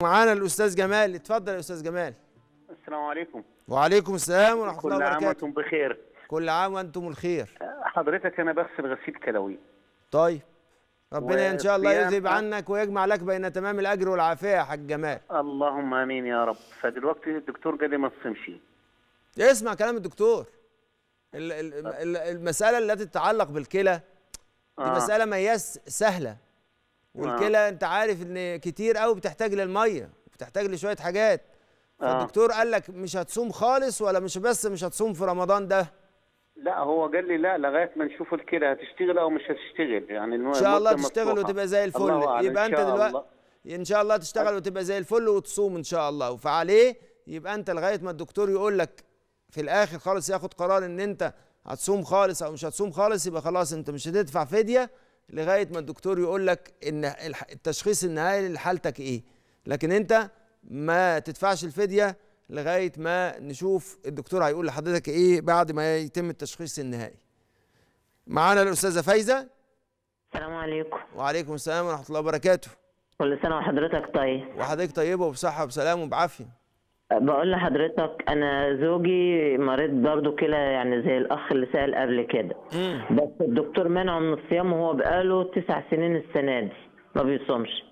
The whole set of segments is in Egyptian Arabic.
معانا الاستاذ جمال اتفضل يا استاذ جمال السلام عليكم وعليكم السلام ورحمه كل الله عام وبركاته وانتم بخير كل عام وانتم الخير حضرتك انا بغسل غسيل كلوي طيب ربنا ان شاء الله والصيام- يذهب عنك ويجمع لك بين تمام الاجر والعافيه يا حاج جمال اللهم امين يا رب فدلوقتي الدكتور قال لي ما تصمش اسمع كلام الدكتور ال- ال- ال- المساله التي تتعلق بالكلى دي آه. مساله مياس سهله والكلى انت عارف ان كتير قوي بتحتاج للميه بتحتاج لشويه حاجات آه. فالدكتور قال لك مش هتصوم خالص ولا مش بس مش هتصوم في رمضان ده لا هو قال لي لا لغايه ما نشوف الكلى هتشتغل او مش هتشتغل يعني ان شاء الله تشتغل وتبقى زي الفل يبقى انت دلوقتي ان شاء الله تشتغل وتبقى زي الفل وتصوم ان شاء الله فعليه يبقى انت لغايه ما الدكتور يقول لك في الاخر خالص ياخد قرار ان انت هتصوم خالص او مش هتصوم خالص يبقى خلاص انت مش هتدفع فديه لغايه ما الدكتور يقول لك ان الح- التشخيص النهائي لحالتك ايه لكن انت ما تدفعش الفديه لغايه ما نشوف الدكتور هيقول لحضرتك ايه بعد ما يتم التشخيص النهائي معانا الاستاذه فايزه السلام عليكم وعليكم السلام ورحمه الله وبركاته كل سنة وحضرتك طيب وحضرتك طيبه وبصحه وبسلام وبعافيه بقول لحضرتك أنا زوجي مريض برضو كده يعني زي الأخ اللي سأل قبل كده بس الدكتور منعه من الصيام وهو بقاله تسع سنين السنة دي ما بيصومش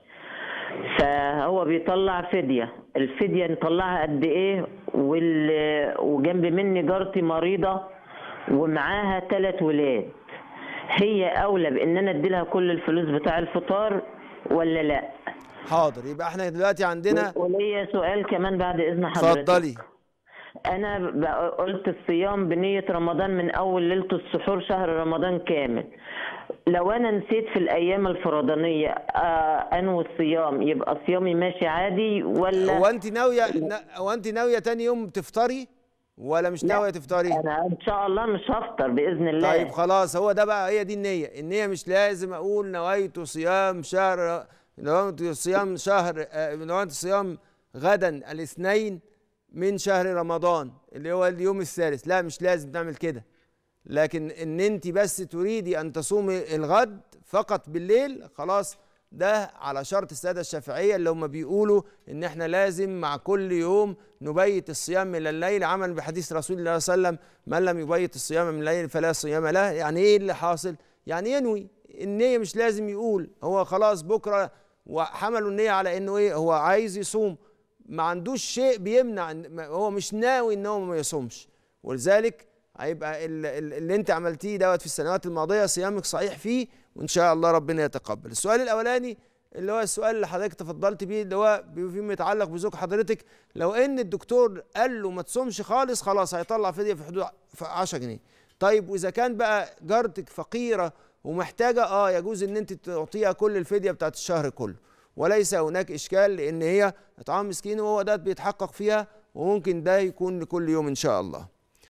فهو بيطلع فدية الفدية نطلعها قد إيه وال... وجنب مني جارتي مريضة ومعاها ثلاث ولاد هي أولى بإن أنا أدي لها كل الفلوس بتاع الفطار ولا لأ؟ حاضر يبقى احنا دلوقتي عندنا وليا سؤال كمان بعد اذن حضرتك اتفضلي انا ب- قلت الصيام بنيه رمضان من اول ليله السحور شهر رمضان كامل لو انا نسيت في الايام الفرضانيه آه انوي الصيام يبقى صيامي ماشي عادي ولا هو انت ناويه نا- هو انت ناويه تاني يوم تفطري ولا مش ناويه تفطري انا ان شاء الله مش هفطر باذن الله طيب خلاص هو ده بقى هي دي النيه النيه مش لازم اقول نويت صيام شهر نويت صيام شهر آه، نويت صيام غدا الاثنين من شهر رمضان اللي هو اليوم الثالث لا مش لازم تعمل كده لكن ان انت بس تريدي ان تصومي الغد فقط بالليل خلاص ده على شرط الساده الشافعيه اللي هم بيقولوا ان احنا لازم مع كل يوم نبيت الصيام من الليل عملا بحديث رسول الله صلى الله عليه وسلم من لم يبيت الصيام من الليل فلا صيام له يعني ايه اللي حاصل يعني ينوي النيه مش لازم يقول هو خلاص بكره وحملوا النيه على انه ايه هو عايز يصوم ما عندوش شيء بيمنع إن- ما- هو مش ناوي ان هو ما يصومش ولذلك هيبقى ال- ال- اللي انت عملتيه دوت في السنوات الماضيه صيامك صحيح فيه وان شاء الله ربنا يتقبل السؤال الاولاني اللي هو السؤال اللي حضرتك تفضلت بيه اللي هو بي- فيما يتعلق بزوج حضرتك لو ان الدكتور قال له ما تصومش خالص خلاص هيطلع فديه في حدود 10 جنيه طيب واذا كان بقى جارتك فقيره ومحتاجه اه يجوز ان انت تعطيها كل الفديه بتاعت الشهر كله وليس هناك اشكال لان هي اطعام مسكين وهو ده بيتحقق فيها وممكن ده يكون لكل يوم ان شاء الله